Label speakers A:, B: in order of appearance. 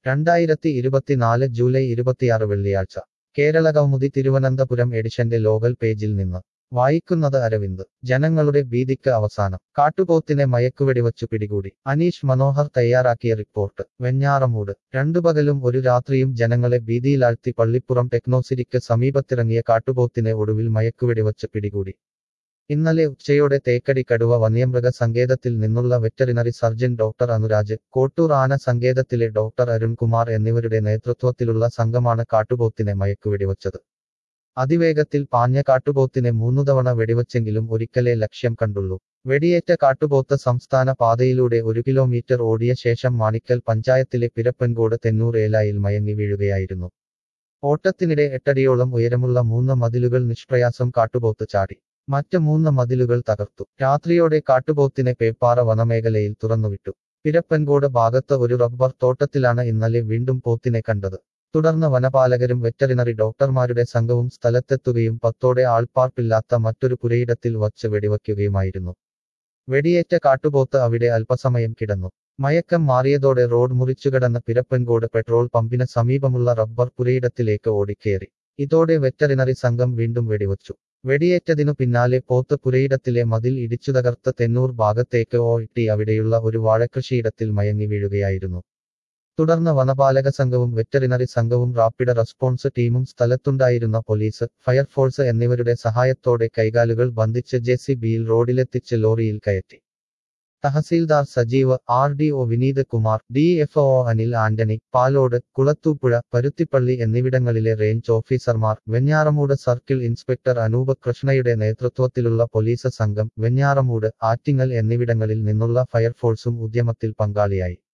A: രണ്ടായിരത്തി ഇരുപത്തിനാല് ജൂലൈ ഇരുപത്തിയാറ് വെള്ളിയാഴ്ച കേരള കൗമുദി തിരുവനന്തപുരം എഡിഷന്റെ ലോകൽ പേജിൽ നിന്ന് വായിക്കുന്നത് അരവിന്ദ് ജനങ്ങളുടെ ഭീതിക്ക് അവസാനം കാട്ടുപോത്തിനെ മയക്കുവെടിവച്ചു പിടികൂടി അനീഷ് മനോഹർ തയ്യാറാക്കിയ റിപ്പോർട്ട് വെഞ്ഞാറമൂട് രണ്ടു പകലും ഒരു രാത്രിയും ജനങ്ങളെ ഭീതിയിലാഴ്ത്തി പള്ളിപ്പുറം ടെക്നോസിറ്റിക്ക് സമീപത്തിറങ്ങിയ കാട്ടുപോത്തിനെ ഒടുവിൽ മയക്കുവെടിവച്ച് പിടികൂടി ഇന്നലെ ഉച്ചയോടെ തേക്കടി കടുവ വന്യമൃഗ സങ്കേതത്തിൽ നിന്നുള്ള veterinary surgeon doctor Anuraj Kottoor ആന സങ്കേതത്തിലെ ഡോക്ടർ അരുൺകുമാർ എന്നിവരുടെ നേതൃത്വത്തിലുള്ള സംഘമാണ് കാട്ടുപോത്തിനെ മയക്കുവെടിവച്ചത് അതിവേഗത്തിൽ പാഞ്ഞ കാട്ടുപോത്തിനെ മൂന്നു തവണ വെടിവച്ചെങ്കിലും ഒരിക്കലേ ലക്ഷ്യം കണ്ടുള്ളൂ വെടിയേറ്റ കാട്ടുപോത്ത് സംസ്ഥാന പാതയിലൂടെ ഒരു കിലോമീറ്റർ ഓടിയ ശേഷം മാണിക്കൽ പഞ്ചായത്തിലെ പിരപ്പൻകോട് തെന്നൂർ ഏലായിൽ മയങ്ങി വീഴുകയായിരുന്നു ഓട്ടത്തിനിടെ എട്ടടിയോളം ഉയരമുള്ള മൂന്ന് മതിലുകൾ നിഷ്പ്രയാസം കാട്ടുപോത്ത് ചാടി മറ്റ് മൂന്ന് മതിലുകൾ തകർത്തു രാത്രിയോടെ കാട്ടുപോത്തിനെ പേപ്പാറ വനമേഖലയിൽ തുറന്നുവിട്ടു പിരപ്പൻകോട് ഭാഗത്ത് ഒരു റബ്ബർ തോട്ടത്തിലാണ് ഇന്നലെ വീണ്ടും പോത്തിനെ കണ്ടത് തുടർന്ന് വനപാലകരും വെറ്ററിനറി ഡോക്ടർമാരുടെ സംഘവും സ്ഥലത്തെത്തുകയും പത്തോടെ ആൾപ്പാർപ്പില്ലാത്ത മറ്റൊരു പുരയിടത്തിൽ വച്ച് വെടിവയ്ക്കുകയുമായിരുന്നു വെടിയേറ്റ കാട്ടുപോത്ത് അവിടെ അല്പസമയം കിടന്നു മയക്കം മാറിയതോടെ റോഡ് മുറിച്ചുകടന്ന പിരപ്പൻകോട് പെട്രോൾ പമ്പിന് സമീപമുള്ള റബ്ബർ പുരയിടത്തിലേക്ക് ഓടിക്കേറി ഇതോടെ വെറ്ററിനറി സംഘം വീണ്ടും വെടിവച്ചു വെടിയേറ്റതിനു പിന്നാലെ പോത്ത് പുരയിടത്തിലെ മതിൽ ഇടിച്ചു തകർത്ത് തെന്നൂർ ഭാഗത്തേക്ക് ഓട്ടി അവിടെയുള്ള ഒരു വാഴകൃഷിയിടത്തിൽ മയങ്ങി വീഴുകയായിരുന്നു തുടർന്ന് വനപാലക സംഘവും വെറ്ററിനറി സംഘവും റാപ്പിഡ് റെസ്പോൺസ് ടീമും സ്ഥലത്തുണ്ടായിരുന്ന പോലീസ് ഫയർഫോഴ്സ് എന്നിവരുടെ സഹായത്തോടെ കൈകാലുകൾ ബന്ധിച്ച് ജെ സി ബിയിൽ റോഡിലെത്തിച്ച് ലോറിയിൽ കയറ്റി tahsildar Sajeev R D O Vineeth Kumar D F O Anil Antony Palode Kulathupuzha Paruthippally എന്നിവിടങ്ങളിലെ റേഞ്ച് ഓഫീസർമാർ വെഞ്ഞാറമൂട് സർക്കിൾ ഇൻസ്പെക്ടർ അനൂപ് കൃഷ്ണയുടെ നേതൃത്വത്തിലുള്ള പോലീസ് സംഘം വെഞ്ഞാറമൂട് ആറ്റിങ്ങൽ എന്നിവിടങ്ങളിൽ നിന്നുള്ള ഫയർഫോഴ്സും ഉദ്യമത്തിൽ പങ്കാളിയായി